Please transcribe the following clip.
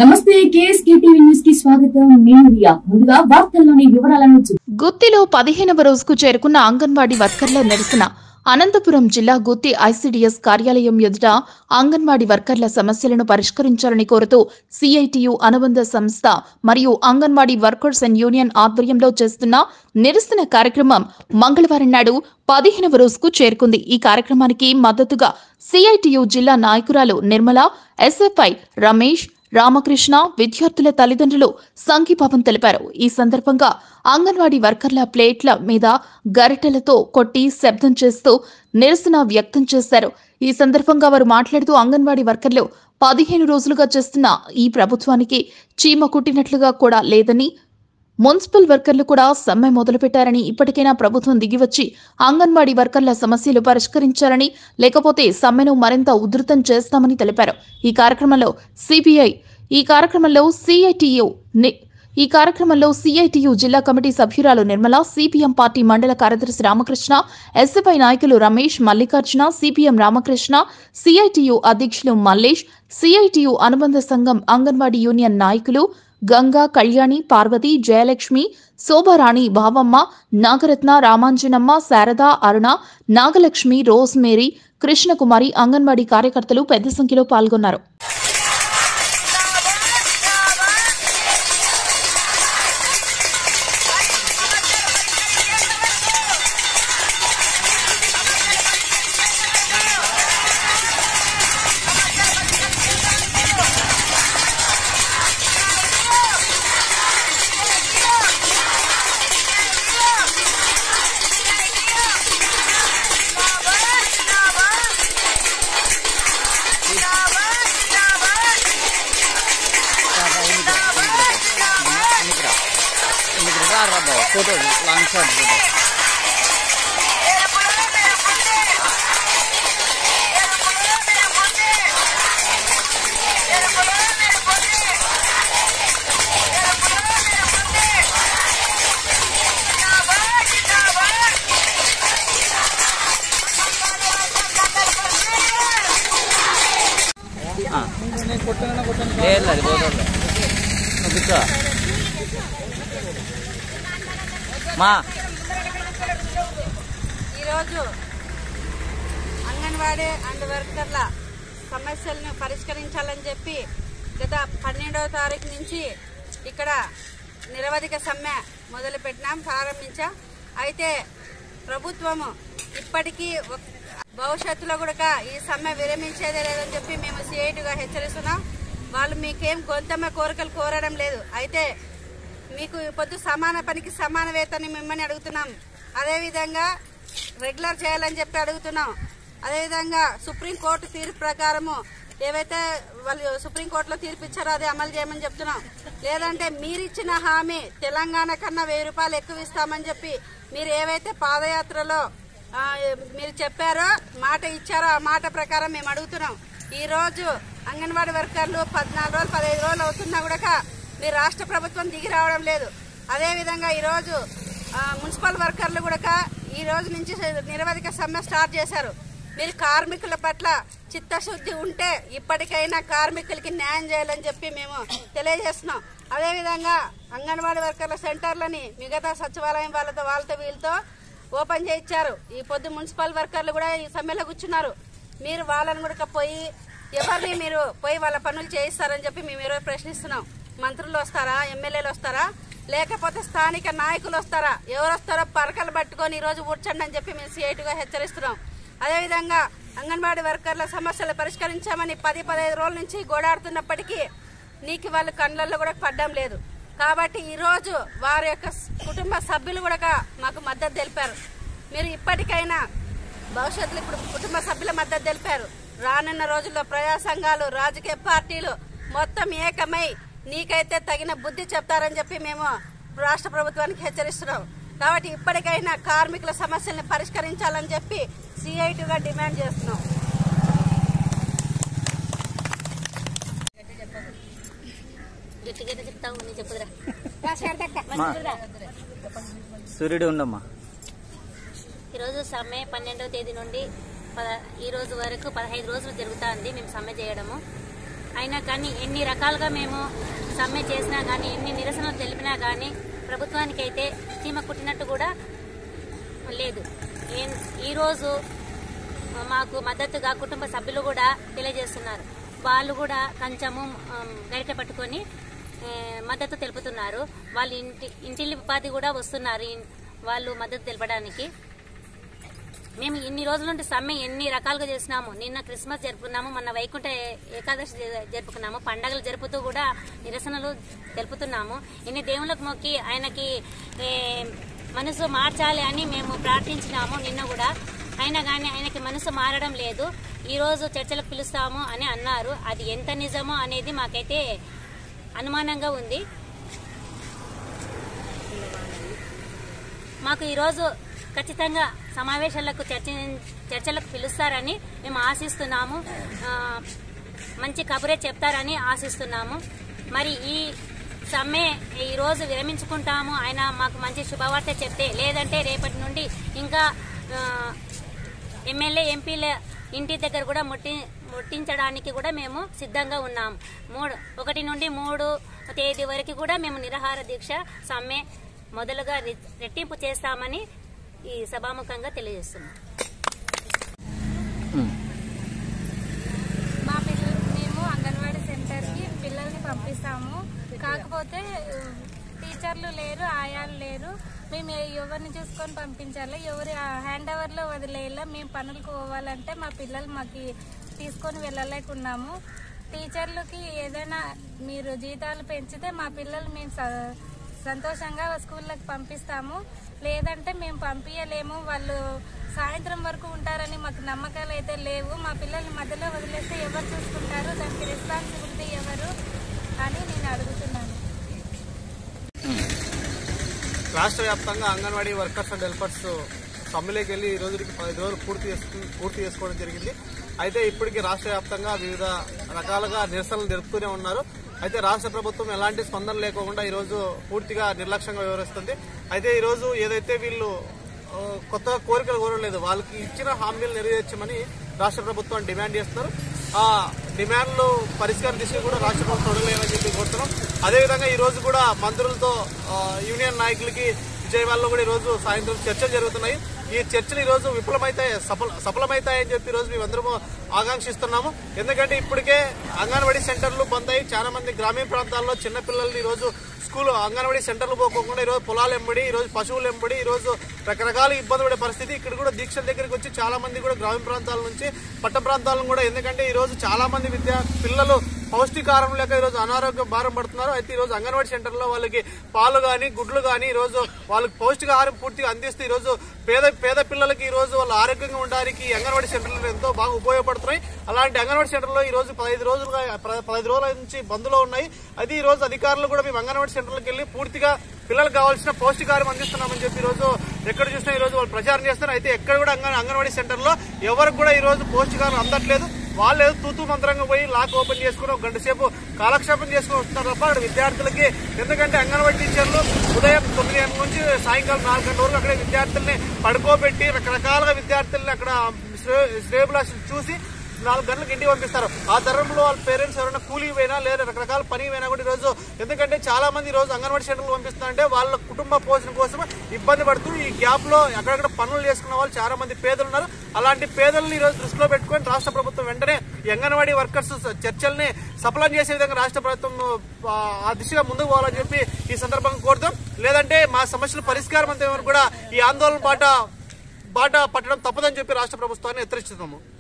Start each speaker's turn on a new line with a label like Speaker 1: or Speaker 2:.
Speaker 1: నమస్తే KSK TV news కి స్వాగతం నేను రియా ముందుగా వార్తల్లోని వివరాలను చూ-
Speaker 2: గుత్తిలో పదిహేనవ రోజుకు చేరుకున్న అంగన్వాడీ వర్కర్ల నిరసన అనంతపురం జిల్లా గుత్తి ఐసీడీఎస్ కార్యాలయం ఎదుట అంగన్వాడీ వర్కర్ల సమస్యలను పరిష్కరించాలని కోరుతూ సిఐటియు అనుబంధ సంస్థ మరియు అంగన్వాడీ వర్కర్స్ అండ్ యూనియన్ ఆధ్వర్యంలో చేస్తున్న నిరసన కార్యక్రమం మంగళవారం నాడు పదిహేనవ రోజుకు చేరుకుంది ఈ కార్యక్రమానికి మద్దతుగా సిఐటియు జిల్లా నాయకురాలు నిర్మల ఎస్ఎఫ్ఐ రమేష్ రామకృష్ణ విద్యార్థుల తల్లిదండ్రులు సంఘీభావం తెలిపారు ఈ సందర్భంగా అంగన్వాడీ వర్కర్ల ప్లేట్ల మీద గరిటెలతో కొట్టి శబ్దం చేస్తూ నిరసన వ్యక్తం చేశారు ఈ సందర్భంగా వారు మాట్లాడుతూ అంగన్వాడీ వర్కర్లు పదిహేను రోజులుగా చేస్తున్న ఈ ప్రభుత్వానికి చీమ కుట్టినట్లుగా కూడా లేదని మున్సిపల్ వర్కర్లు కూడా సమ్మె మొదలుపెట్టారని ఇప్పటికైనా ప్రభుత్వం దిగివచ్చి అంగన్వాడీ వర్కర్ల సమస్యలు పరిష్కరించాలని లేకపోతే సమ్మెను మరింత ఉధృతం చేస్తామని తెలిపారు ఈ కార్యక్రమంలో సిపిఐ ఈ కార్యక్రమంలో సిఐటియు ని- ఈ కార్యక్రమంలో సిఐటియు జిల్లా కమిటీ సభ్యురాలు నిర్మల సిపిఎం పార్టీ మండల కార్యదర్శి రామకృష్ణ ఎస్ఎఫ్ఐ నాయకులు రమేష్ మల్లికార్జున సిపిఎం రామకృష్ణ సిఐటియు అధ్యక్షులు మల్లేష్ సిఐటియు అనుబంధ సంఘం అంగన్వాడీ యూనియన్ నాయకులు గంగా కళ్యాణి పార్వతి జయలక్ష్మి శోభారాణి భావమ్మ నాగరత్న రామాంజనమ్మ శారద అరుణ నాగలక్ష్మి రోజ్ మేరీ కృష్ణకుమారి అంగన్వాడీ కార్యకర్తలు పెద్ద సంఖ్యలో పాల్గొన్నారు
Speaker 3: ఫోటో లాంగ్ షాట్ ఫోటో లేదు అది పోతుంది కూర్చో మా
Speaker 4: ఈరోజు అంగన్వాడీ అండ్ వర్కర్ల సమస్యలను పరిష్కరించాలని చెప్పి గత పన్నెండవ తారీఖు నుంచి ఇక్కడ నిరవధిక సమ్మె మొదలుపెట్టినాం ప్రారంభించాం అయితే ప్రభుత్వము ఇప్పటికీ ఒక- భవిష్యత్తులో కూడా ఈ సమ్మె విరమించేదే లేదని చెప్పి మేము సిఐటిగా హెచ్చరిస్తున్నాం వాళ్ళు మీకేం గొంతమ్మ కోరికలు కోరడం లేదు అయితే మీకు పొద్దు సమాన పనికి సమాన వేతనం మిమ్మల్ని అడుగుతున్నాం అదేవిధంగా రెగ్యులర్ చేయాలని చెప్పి అడుగుతున్నాం అదేవిధంగా సుప్రీంకోర్టు తీర్పు ప్రకారము ఏవైతే వాళ్ళు సుప్రీంకోర్టులో తీర్పు ఇచ్చారో అది అమలు చేయమని చెప్తున్నాం లేదంటే మీరిచ్చిన హామీ తెలంగాణ కన్నా వెయ్యి రూపాయలు ఎక్కువ ఇస్తామని చెప్పి మీరు ఏవైతే పాదయాత్రలో ఆ, మీరు చెప్పారో మాట ఇచ్చారో ఆ మాట ప్రకారం మేము అడుగుతున్నాం ఈ రోజు అంగన్వాడీ వర్కర్లు పద్నాలుగు రోజులు పదహైదు రోజులు అవుతున్నా కూడా మీ రాష్ట్ర ప్రభుత్వం దిగి రావడం లేదు అదేవిధంగా ఈరోజు ఆ, మున్సిపల్ వర్కర్లు కూడా ఈ రోజు నుంచి నిరవధిక సమ్మె స్టార్ట్ చేశారు మీరు కార్మికుల పట్ల చిత్తశుద్ధి ఉంటే ఇప్పటికైనా కార్మికులకి న్యాయం చేయాలని చెప్పి మేము తెలియజేస్తున్నాం అదేవిధంగా అంగన్వాడీ వర్కర్ల సెంటర్లని మిగతా సచివాలయం వాళ్ళతో వాళ్ళతో వీళ్ళతో ఓపెన్ చేయించారు ఈ పొద్దు మున్సిపల్ వర్కర్లు కూడా ఈ సమ్మెలో కూర్చున్నారు మీరు వాళ్ళని కూడా పోయి ఎవరిని మీరు పోయి వాళ్ళ పనులు చేయిస్తారని చెప్పి మేము ఈరోజు ప్రశ్నిస్తున్నాం మంత్రులు వస్తారా ఎమ్మెల్యేలు వస్తారా లేకపోతే స్థానిక నాయకులు వస్తారా ఎవరు వస్తారో పరకలు పట్టుకొని ఈ రోజు కూర్చోండి అని చెప్పి మేము సిఐటిగా హెచ్చరిస్తున్నాం అదేవిధంగా అంగన్వాడీ వర్కర్ల సమస్యలు పరిష్కరించామని పది పదహైదు రోజుల నుంచి గోడాడుతున్నప్పటికీ నీకు వాళ్ళు కండ్లల్లో కూడా పడ్డం లేదు కాబట్టి ఈ రోజు వారి యొక్క కుటుంబ సభ్యులు కూడా మాకు మద్దతు తెలిపారు మీరు ఇప్పటికైనా భవిష్యత్తులో ఇప్పుడు కుటుంబ సభ్యుల మద్దతు తెలిపారు రానున్న రోజుల్లో ప్రజా సంఘాలు రాజకీయ పార్టీలు మొత్తం ఏకమై నీకైతే తగిన బుద్ధి చెప్తారని చెప్పి మేము రాష్ట్ర ప్రభుత్వానికి హెచ్చరిస్తున్నాం కాబట్టి ఇప్పటికైనా కార్మికుల సమస్యల్ని పరిష్కరించాలని చెప్పి సిఐటిగా డిమాండ్ చేస్తున్నాం
Speaker 5: గట్టిగా చెప్తావు నీ చెప్పుదురా
Speaker 3: మా సూర్యుడు ఉండమ్మా
Speaker 5: ఈరోజు సమ్మె పన్నెండవ తేదీ నుండి పద ఈ రోజు వరకు పదహైదు రోజులు జరుగుతుంది మేము సమ్మె చేయడము అయినా కానీ ఎన్ని రకాలుగా మేము సమ్మె చేసినా కానీ ఎన్ని నిరసనలు తెలిపినా కానీ ప్రభుత్వానికైతే చీమ కుట్టినట్టు కూడా లేదు ఏం- ఈరోజు మాకు మద్దతుగా కుటుంబ సభ్యులు కూడా తెలియజేస్తున్నారు వాళ్ళు కూడా కొంచెము ఆమ్, గరిట పట్టుకొని ఏ, మద్దతు తెలుపుతున్నారు వాళ్ళు ఇంటి ఇంటిల్లి ఉపాధి కూడా వస్తున్నారు ఇన్- వాళ్ళు మద్దతు తెలపడానికి మేము ఇన్ని రోజుల నుండి సమ్మె ఎన్ని రకాలుగా చేసినాము నిన్న క్రిస్మస్ జరుపుకున్నాము మొన్న వైకుంఠ ఏ- ఏకాదశి జ- జరుపుకున్నాము పండగలు జరుపుతూ కూడా నిరసనలు తెలుపుతున్నాము ఇన్ని దేవుళ్ళకు మొక్కి ఆయనకి ఏ, మనసు మార్చాలి అని మేము ప్రార్థించినాము నిన్న కూడా అయినా కానీ ఆయనకి మనసు మారడం లేదు ఈ రోజు చర్చలకు పిలుస్తాము అని అన్నారు అది ఎంత నిజమో అనేది మాకైతే అనుమానంగా ఉంది మాకు ఈరోజు ఖచ్చితంగా సమావేశాలకు చర్చ చర్చలకు పిలుస్తారని మేము ఆశిస్తున్నాము ఆ, మంచి కబురే చెప్తారని ఆశిస్తున్నాము మరి ఈ సమ్మె ఈ రోజు విరమించుకుంటాము ఆయన మాకు మంచి శుభవార్త చెప్తే లేదంటే రేపటి నుండి ఇంకా ఆ, ఎమ్మెల్యే ఎంపీల ఇంటి దగ్గర కూడా ముట్టి ముట్టించడానికి కూడా మేము సిద్ధంగా ఉన్నాం మూడు ఒకటి నుండి మూడు తేదీ వరకు కూడా మేము నిరాహార దీక్ష సమ్మె మొదలుగా రె- రెట్టింపు చేస్తామని ఈ సభాముఖంగా తెలియజేస్తున్నాం
Speaker 6: మా పిల్లలు మేము అంగన్వాడీ సెంటర్కి పిల్లల్ని పంపిస్తాము కాకపోతే ఆ, టీచర్లు లేరు ఆయాలు లేరు మేము ఎ- ఎవరిని చూసుకొని పంపించాలి ఎవరి హ్యాండ్ ఓవర్లో వదిలేయాల మేము పనులకు పోవాలంటే మా పిల్లలు మాకు తీసుకొని వెళ్ళలేకున్నాము టీచర్లకి ఏదైనా మీరు జీతాలు పెంచితే మా పిల్లలు మేము స- సంతోషంగా స్కూళ్ళకి పంపిస్తాము లేదంటే మేము పంపించలేము వాళ్ళు సాయంత్రం వరకు ఉంటారని మాకు నమ్మకాలు అయితే లేవు మా పిల్లల్ని మధ్యలో వదిలేస్తే ఎవరు చూసుకుంటారు దానికి రెస్పాన్సిబిలిటీ ఎవరు అని నేను అడుగుతున్నాను
Speaker 7: రాష్ట్ర వ్యాప్తంగా అంగన్వాడీ వర్కర్స్ అండ్ హెల్పర్స్ సమ్మెలోకి వెళ్ళి ఈ రోజుకి పది రోజులు పూర్తి చేసుకు పూర్తి చేసుకోవడం జరిగింది అయితే ఇప్పటికీ రాష్ట్ర వ్యాప్తంగా వివిధ రకాలుగా నిరసనలు జరుపుతూనే ఉన్నారు అయితే రాష్ట్ర ప్రభుత్వం ఎలాంటి స్పందన లేకుండా ఈ రోజు పూర్తిగా నిర్లక్ష్యంగా వ్యవహరిస్తుంది అయితే ఈ రోజు ఏదైతే వీళ్ళు ఆ, కొత్తగా కోరికలు కోరలేదు వాళ్ళకి ఇచ్చిన హామీలు నెరవేర్చమని రాష్ట్ర ప్రభుత్వం డిమాండ్ చేస్తున్నారు ఆ డిమాండ్లు పరిష్కారం దిశగా కూడా రాష్ట్ర ప్రభుత్వం అడగలేదని చెప్పి కోరుతున్నాం అదేవిధంగా ఈ రోజు కూడా మంత్రులతో ఆ, యూనియన్ నాయకులకి విజయవాడలో కూడా ఈ రోజు సాయంత్రం చర్చలు జరుగుతున్నాయి ఈ చర్చలు ఈ రోజు విఫలమైతాయి సఫల సఫలమైతాయని చెప్పి ఈ రోజు మేమందరము ఆకాంక్షిస్తున్నాము ఎందుకంటే ఇప్పటికే అంగన్వాడీ సెంటర్లు బంద్ అయ్యి చాలా మంది గ్రామీణ ప్రాంతాల్లో చిన్న పిల్లల్ని ఈ రోజు స్కూల్ అంగన్వాడీ సెంటర్లు పోకోకుండా ఈ రోజు పొలాలు ఎంబడి ఈ రోజు పశువులు ఎంబడి ఈ రోజు రకరకాల ఇబ్బంది పడే పరిస్థితి ఇక్కడ కూడా దీక్షల దగ్గరికి వచ్చి చాలా మంది కూడా గ్రామీణ ప్రాంతాల నుంచి పట్ట ప్రాంతాలను కూడా ఎందుకంటే ఈ రోజు చాలా మంది విద్యా పిల్లలు పౌష్టికాహారం లేక ఈ రోజు అనారోగ్య భారం పడుతున్నారు అయితే ఈ రోజు అంగన్వాడీ సెంటర్లో వాళ్ళకి పాలు గాని గుడ్లు గాని ఈ రోజు వాళ్ళకి పౌష్టికాహారం పూర్తిగా అందిస్తూ ఈ రోజు పేద పేద పిల్లలకి ఈ రోజు వాళ్ళు ఆరోగ్యంగా ఉండడానికి ఈ అంగన్వాడీ సెంటర్లు ఎంతో బాగా ఉపయోగపడుతున్నాయి అలాంటి అంగన్వాడీ సెంటర్లో ఈ రోజు పదహైదు రోజులుగా ప- పదహైదు రోజుల నుంచి బంద్లో ఉన్నాయి అయితే ఈ రోజు అధికారులు కూడా మేము అంగన్వాడీ సెంటర్లకు వెళ్ళి పూర్తిగా పిల్లలకు కావాల్సిన పౌష్టికాహారం అందిస్తున్నామని చెప్పి ఈ రోజు ఎక్కడ చూసినా ఈ రోజు వాళ్ళు ప్రచారం చేస్తున్నారు అయితే ఎక్కడ కూడా అంగన్ అంగన్వాడీ సెంటర్లో ఎవరికి కూడా ఈ రోజు పౌష్టికాహారం అందట్లేదు వాళ్ళు ఏదో తూతూ మంత్రంగా పోయి లాక్ ఓపెన్ చేసుకుని ఒక గంట సేపు కాలక్షేపం చేసుకుని వస్తున్నారు తప్ప అక్కడ విద్యార్థులకి ఎందుకంటే అంగన్వాడీ టీచర్లు ఉదయం తొమ్మిది గంటల నుంచి సాయంకాలం నాలుగు గంటల వరకు అక్కడ విద్యార్థుల్ని పడుకోబెట్టి రకరకాలుగా విద్యార్థుల్ని అక్కడ శ్రేబులాసులు చూసి నాలుగు గంటలకు ఇంటికి పంపిస్తారు ఆ తరంలో వాళ్ళ పేరెంట్స్ ఎవరైనా కూలికి పోయినా లేదా రకరకాల పని పోయినా కూడా ఈరోజు ఎందుకంటే చాలా మంది ఈ రోజు అంగన్వాడీ సెంటర్లు పంపిస్తున్నారంటే వాళ్ళ కుటుంబ పోషణ కోసం ఇబ్బంది పడుతూ ఈ గ్యాప్ లో అక్కడక్కడ పనులు చేసుకున్న వాళ్ళు చాలా మంది పేదలు ఉన్నారు అలాంటి పేదలను ఈ రోజు దృష్టిలో పెట్టుకొని రాష్ట్ర ప్రభుత్వం వెంటనే ఈ అంగన్వాడీ వర్కర్స్ చర్చల్ని సఫలం చేసే విధంగా రాష్ట్ర ప్రభుత్వం ఆ, ఆ దిశగా ముందుకు పోవాలని చెప్పి ఈ సందర్భంగా కోరుతాం లేదంటే మా సమస్యల పరిష్కారం అంతే వరకు కూడా ఈ ఆందోళన బాట బాట పట్టడం తప్పదని చెప్పి రాష్ట్ర ప్రభుత్వాన్ని హెచ్చరిస్తున్నాము